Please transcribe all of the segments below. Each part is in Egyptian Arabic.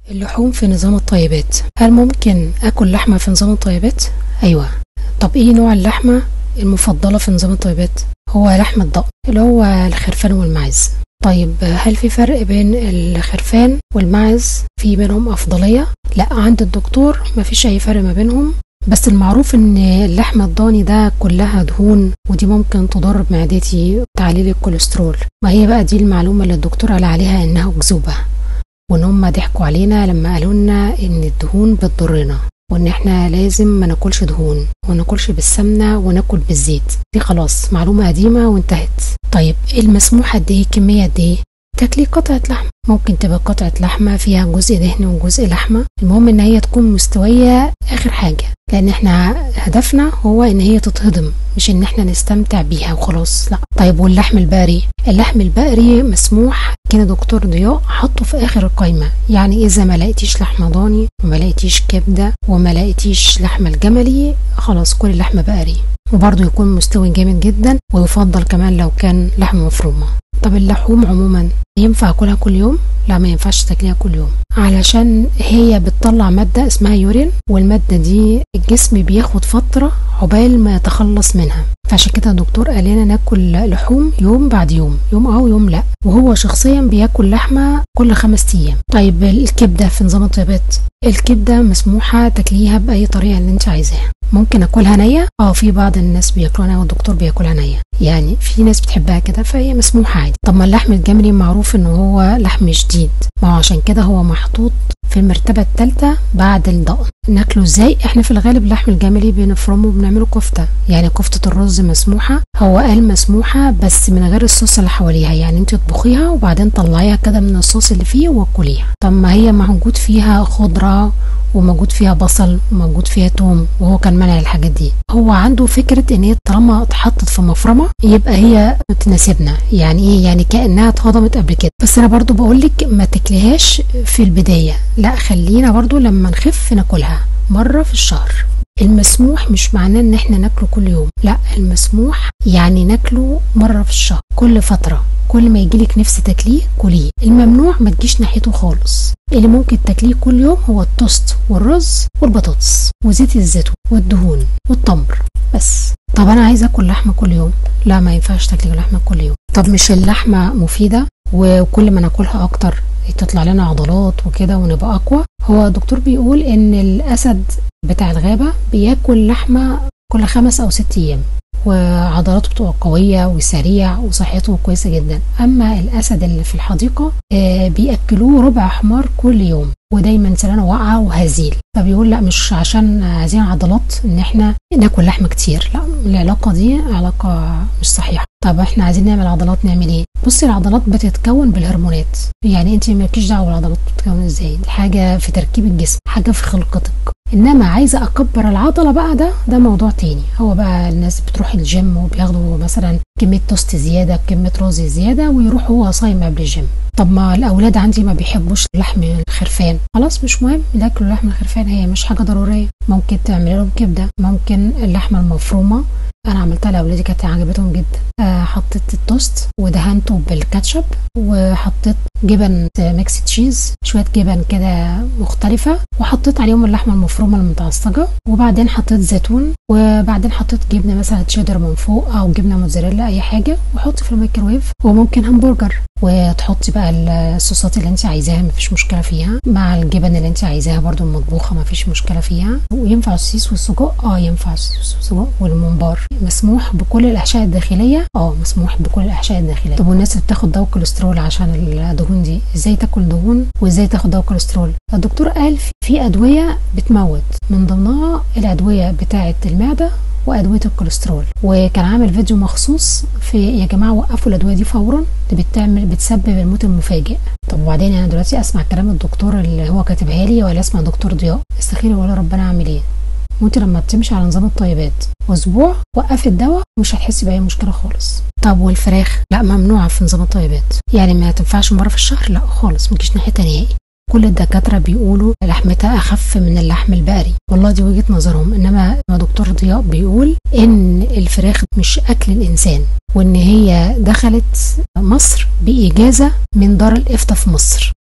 اللحوم في نظام الطيبات هل ممكن اكل لحمه في نظام الطيبات ايوه طب ايه نوع اللحمه المفضله في نظام الطيبات هو لحم الضأن اللي هو الخرفان والماعز طيب هل في فرق بين الخرفان والماعز في بينهم افضليه لا عند الدكتور مفيش اي فرق ما بينهم بس المعروف ان اللحمة الضاني ده كلها دهون ودي ممكن تضر بمعدتي وتعليل الكوليسترول ما هي بقى دي المعلومة اللي الدكتور قال عليها انها أكذوبة وان هم ضحكوا علينا لما قالوا لنا ان الدهون بتضرنا وان احنا لازم ما ناكلش دهون وما ناكلش بالسمنه وناكل بالزيت دي خلاص معلومه قديمه وانتهت طيب المسموح قد ايه كميه قد ايه تاكلي قطعة لحم ممكن تبقى قطعة لحمة فيها جزء دهن وجزء لحمة المهم ان هي تكون مستوية اخر حاجة لان احنا هدفنا هو ان هي تتهضم مش ان احنا نستمتع بيها وخلاص لا طيب واللحم البقري اللحم البقري مسموح كان دكتور ضياء حطه في اخر القايمة يعني اذا ما لقيتيش لحمة ضاني وما لقيتيش كبدة وما لقيتيش لحمة الجملي خلاص كل اللحمة بقري وبرضه يكون مستوي جامد جدا ويفضل كمان لو كان لحمة مفرومة طب اللحوم عموما ينفع اكلها كل يوم لا ما ينفعش تاكليها كل يوم علشان هي بتطلع مادة اسمها يورين والمادة دي الجسم بياخد فترة عقبال ما يتخلص منها فعشان كده الدكتور قال لنا ناكل لحوم يوم بعد يوم يوم اه ويوم لا وهو شخصيا بياكل لحمة كل خمس ايام طيب الكبدة في نظام الطيبات الكبدة مسموحة تاكليها بأي طريقة اللي انت عايزاها ممكن اكلها نية اه في بعض الناس بياكلوها والدكتور بياكلها نية يعني في ناس بتحبها كده فهي مسموحة عادي طب ما اللحم الجملي معروف ان هو لحم شديد ما هو عشان كده هو محطوط في المرتبة الثالثة بعد الضأن ناكله ازاي احنا في الغالب اللحم الجملي بنفرمه وبنعمله كفتة يعني كفتة الرز مسموحة هو قال مسموحة بس من غير الصوص اللي حواليها يعني انت تطبخيها وبعدين طلعيها كده من الصوص اللي فيه وكليها طب ما هي موجود فيها خضرة وموجود فيها بصل وموجود فيها توم وهو كان منع الحاجات دي هو عنده فكرة ان هي طالما اتحطت في مفرمة يبقى هي تناسبنا يعني ايه يعني كأنها اتهضمت قبل كده بس انا برضو بقولك ما تاكليهاش في البداية لا خلينا برضو لما نخف ناكلها مرة في الشهر المسموح مش معناه ان احنا ناكله كل يوم لا المسموح يعني ناكله مرة في الشهر كل فترة كل ما يجيلك نفس تاكليه كليه الممنوع ما تجيش ناحيته خالص اللي ممكن تاكليه كل يوم هو التوست والرز والبطاطس وزيت الزيتون والدهون والتمر بس طب انا عايزه اكل لحمه كل يوم لا ما ينفعش تاكلي لحمه كل يوم طب مش اللحمه مفيده وكل ما ناكلها اكتر تطلع لنا عضلات وكده ونبقى اقوى هو الدكتور بيقول ان الاسد بتاع الغابه بياكل لحمه كل خمس او ست ايام وعضلاته بتبقى قوية وسريع وصحته كويسة جدا أما الأسد اللي في الحديقة آه بيأكلوه ربع حمار كل يوم ودايما سنانه واقعة وهزيل فبيقول لا مش عشان عايزين عضلات ان احنا ناكل لحمة كتير لا العلاقة دي علاقة مش صحيحة طب احنا عايزين نعمل عضلات نعمل ايه بصي العضلات بتتكون بالهرمونات يعني انت مالكيش دعوه العضلات بتتكون ازاي دي حاجه في تركيب الجسم حاجه في خلقتك انما عايزه اكبر العضله بقى ده ده موضوع تاني هو بقى الناس بتروح الجيم وبياخدوا مثلا كميه توست زياده كميه رز زياده ويروح هو صايم قبل الجيم طب ما الاولاد عندي ما بيحبوش لحم الخرفان خلاص مش مهم ياكلوا لحم الخرفان هي مش حاجه ضروريه ممكن تعملي لهم كبده ممكن اللحمه المفرومه انا عملتها لاولادي كانت عجبتهم جدا آه حطيت التوست ودهنته بالكاتشب وحطيت جبن ميكس تشيز شويه جبن كده مختلفه وحطيت عليهم اللحمه المفرومه المتعصجه وبعدين حطيت زيتون وبعدين حطيت جبنه مثلا تشيدر من فوق او جبنه موتزاريلا اي حاجه وحطي في الميكروويف وممكن همبرجر وتحطي بقى الصوصات اللي انت عايزاها مفيش مشكله فيها مع الجبن اللي انت عايزاها برده المطبوخه مفيش مشكله فيها وينفع السوسيس والسجق اه ينفع السوسيس والسجق والممبار مسموح بكل الاحشاء الداخليه اه مسموح بكل الاحشاء الداخليه طب والناس اللي بتاخد دواء كوليسترول عشان الدهون دي ازاي تاكل دهون وازاي تاخد دواء كوليسترول الدكتور قال في ادويه بتموت من ضمنها الادويه بتاعه المعده وادويه الكوليسترول وكان عامل فيديو مخصوص في يا جماعه وقفوا الادويه دي فورا دي بتعمل بتسبب الموت المفاجئ طب وبعدين انا دلوقتي اسمع كلام الدكتور اللي هو كاتبها لي ولا اسمع دكتور ضياء استخيري ولا ربنا اعمل ايه وانت لما بتمشي على نظام الطيبات اسبوع وقفي الدواء مش هتحسي باي مشكله خالص طب والفراخ لا ممنوعه في نظام الطيبات يعني ما تنفعش مره في الشهر لا خالص مجيش ناحيتها نهائي كل الدكاتره بيقولوا لحمتها اخف من اللحم البقري والله دي وجهه نظرهم انما دكتور ضياء بيقول ان الفراخ مش اكل الانسان وان هي دخلت مصر باجازه من دار الافتاء في مصر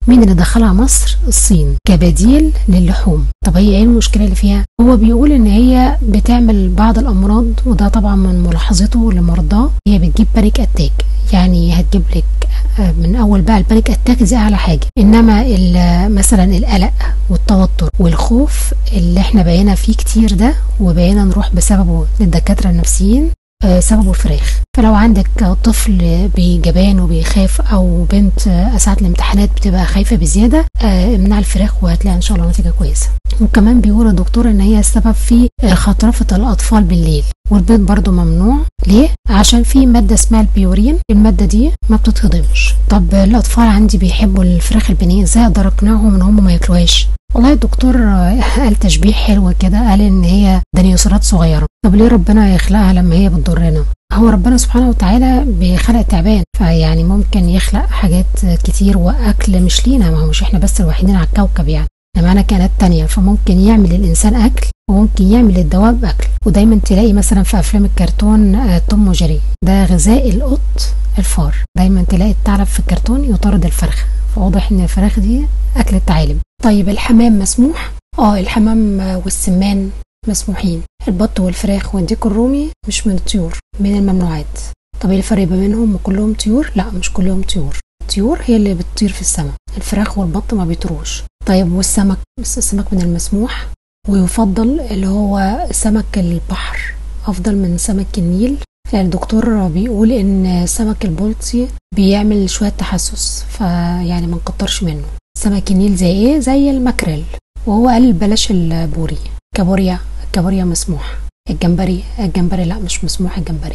مين اللي دخلها مصر الصين كبديل للحوم طب هي ايه المشكله اللي فيها هو بيقول ان هي بتعمل بعض الامراض وده طبعا من ملاحظته لمرضاه هي بتجيب بانيك اتاك يعني هتجيب لك من اول بقى البانيك اتاك دي اعلى حاجه انما مثلا القلق والتوتر والخوف اللي احنا بقينا فيه كتير ده وبقينا نروح بسببه للدكاتره النفسيين سببه الفراخ فلو عندك طفل بجبان وبيخاف او بنت ساعة الامتحانات بتبقى خايفة بزيادة امنع الفراخ وهتلاقي ان شاء الله نتيجة كويسة وكمان بيقول الدكتور ان هي السبب في خطرفة الاطفال بالليل والبيض برضو ممنوع ليه؟ عشان في مادة اسمها البيورين المادة دي ما بتتهضمش طب الأطفال عندي بيحبوا الفراخ البانيه ازاي أقدر أقنعهم إن هم ما ياكلوهاش؟ والله الدكتور قال تشبيه حلو كده قال إن هي ديناصورات صغيرة طب ليه ربنا يخلقها لما هي بتضرنا؟ هو ربنا سبحانه وتعالى بخلق تعبان فيعني ممكن يخلق حاجات كتير وأكل مش لينا ما هو مش احنا بس الوحيدين على الكوكب يعني معانا كائنات تانية فممكن يعمل الإنسان أكل وممكن يعمل الدواب أكل ودايما تلاقي مثلا في أفلام الكرتون توم وجيري ده غذاء القط الفار دايما تلاقي الثعلب في الكرتون يطارد الفرخة فواضح إن الفراخ دي أكل الثعالب طيب الحمام مسموح؟ اه الحمام والسمان مسموحين البط والفراخ والديك الرومي مش من الطيور من الممنوعات طب ايه الفرق بينهم وكلهم طيور؟ لا مش كلهم طيور الطيور هي اللي بتطير في السماء الفراخ والبط ما بيطيروش طيب والسمك بس السمك من المسموح ويفضل اللي هو سمك البحر افضل من سمك النيل لان الدكتور بيقول ان سمك البلطي بيعمل شويه تحسس فيعني ما نكترش منه سمك النيل زي ايه زي الماكريل وهو قال بلاش البوري كابوريا الكابوريا مسموح الجمبري الجمبري لا مش مسموح الجمبري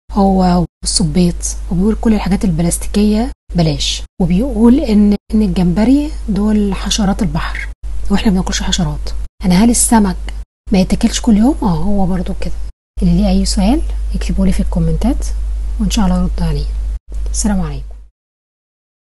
هو الصبيط وبيقول كل الحاجات البلاستيكيه بلاش وبيقول ان ان الجمبري دول حشرات البحر واحنا ما بناكلش حشرات انا هل السمك ما يتاكلش كل يوم اه هو برضو كده اللي ليه اي سؤال يكتبوا لي في الكومنتات وان شاء الله ارد عليه السلام عليكم